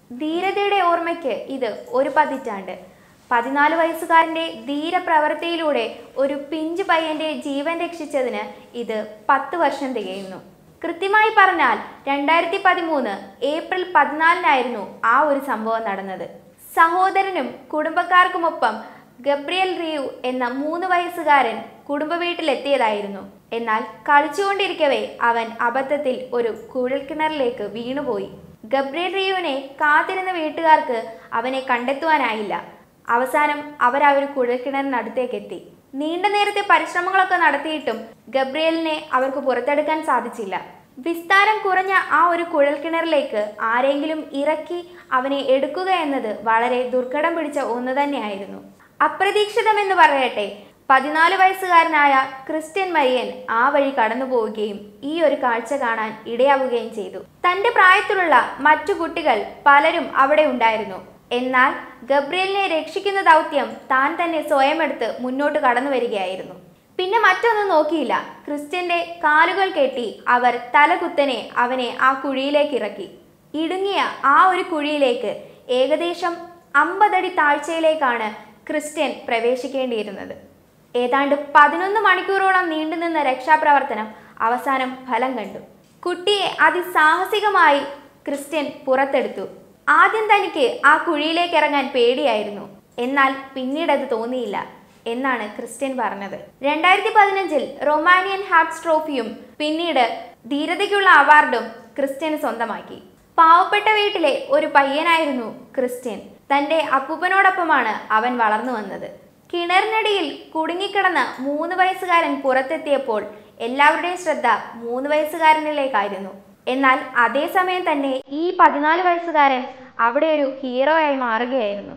ധീരതയുടെ ഓർമ്മയ്ക്ക് ഇത് ഒരു പതിറ്റാണ്ട് പതിനാല് വയസ്സുകാരന്റെ ധീരപ്രവൃത്തിയിലൂടെ ഒരു പിഞ്ചു പയ്യന്റെ ജീവൻ രക്ഷിച്ചതിന് ഇത് പത്ത് വർഷം തികയുന്നു കൃത്യമായി പറഞ്ഞാൽ രണ്ടായിരത്തി പതിമൂന്ന് ഏപ്രിൽ പതിനാലിനായിരുന്നു ആ ഒരു സംഭവം നടന്നത് സഹോദരനും കുടുംബക്കാർക്കുമൊപ്പം ഗബ്രിയൽ റിയു എന്ന മൂന്ന് വയസ്സുകാരൻ കുടുംബ വീട്ടിലെത്തിയതായിരുന്നു എന്നാൽ കളിച്ചുകൊണ്ടിരിക്കവേ അവൻ അബദ്ധത്തിൽ ഒരു കുഴൽക്കിണറിലേക്ക് വീണുപോയി ഗബ്രിയൽ റിയുവിനെ കാത്തിരുന്ന വീട്ടുകാർക്ക് അവനെ കണ്ടെത്തുവാനായില്ല അവസാനം അവർ ആ ഒരു കുഴൽക്കിണറിനടുത്തേക്ക് എത്തി നീണ്ട നേരത്തെ പരിശ്രമങ്ങളൊക്കെ നടത്തിയിട്ടും ഗബ്രിയലിനെ അവർക്ക് പുറത്തെടുക്കാൻ സാധിച്ചില്ല വിസ്താരം കുറഞ്ഞ ആ ഒരു കുഴൽക്കിണറിലേക്ക് ആരെങ്കിലും ഇറക്കി അവനെ എടുക്കുക എന്നത് വളരെ ദുർഘടം പിടിച്ച ഒന്ന് തന്നെയായിരുന്നു അപ്രതീക്ഷിതമെന്ന് പറയട്ടെ പതിനാല് വയസ്സുകാരനായ ക്രിസ്ത്യൻ മരിയൻ ആ വഴി കടന്നു പോവുകയും ഈ ഒരു കാഴ്ച കാണാൻ ഇടയാവുകയും ചെയ്തു തന്റെ പ്രായത്തിലുള്ള മറ്റു കുട്ടികൾ പലരും അവിടെ ഉണ്ടായിരുന്നു എന്നാൽ ഗബ്രിയലിനെ രക്ഷിക്കുന്ന ദൗത്യം താൻ തന്നെ സ്വയം എടുത്ത് മുന്നോട്ട് കടന്നു വരികയായിരുന്നു പിന്നെ മറ്റൊന്നും നോക്കിയില്ല ക്രിസ്ത്യന്റെ കാലുകൾ കെട്ടി അവർ തലകുത്തനെ അവനെ ആ കുഴിയിലേക്ക് ഇറക്കി ഇടുങ്ങിയ ആ ഒരു കുഴിയിലേക്ക് ഏകദേശം അമ്പതടി താഴ്ചയിലേക്കാണ് ക്രിസ്ത്യൻ പ്രവേശിക്കേണ്ടിയിരുന്നത് ഏതാണ്ട് പതിനൊന്ന് മണിക്കൂറോളം നീണ്ടുനിന്ന രക്ഷാപ്രവർത്തനം അവസാനം ഫലം കണ്ടു കുട്ടിയെ അതിസാഹസികമായി ക്രിസ്ത്യൻ പുറത്തെടുത്തു ആദ്യം തനിക്ക് ആ കുഴിയിലേക്ക് ഇറങ്ങാൻ പേടിയായിരുന്നു എന്നാൽ പിന്നീട് അത് തോന്നിയില്ല എന്നാണ് ക്രിസ്ത്യൻ പറഞ്ഞത് രണ്ടായിരത്തി പതിനഞ്ചിൽ റൊമാനിയൻ ഹാർട്സ് ട്രോഫിയും പിന്നീട് ധീരതയ്ക്കുള്ള അവാർഡും ക്രിസ്ത്യന് സ്വന്തമാക്കി പാവപ്പെട്ട വീട്ടിലെ ഒരു പയ്യനായിരുന്നു ക്രിസ്ത്യൻ തന്റെ അപ്പൂപ്പനോടൊപ്പമാണ് അവൻ വളർന്നു വന്നത് കിണറിനടിയിൽ കുടുങ്ങിക്കിടന്ന മൂന്ന് വയസ്സുകാരൻ പുറത്തെത്തിയപ്പോൾ എല്ലാവരുടെയും ശ്രദ്ധ മൂന്ന് വയസ്സുകാരനിലേക്കായിരുന്നു എന്നാൽ അതേസമയം തന്നെ ഈ പതിനാല് വയസ്സുകാരൻ അവിടെ ഒരു ഹീറോ ആയി മാറുകയായിരുന്നു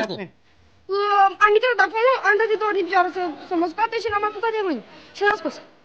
Am intrat acolo, am dat de două ori în picioare să, să mă scoate și n-am apucat de mâini. Și n-am scos.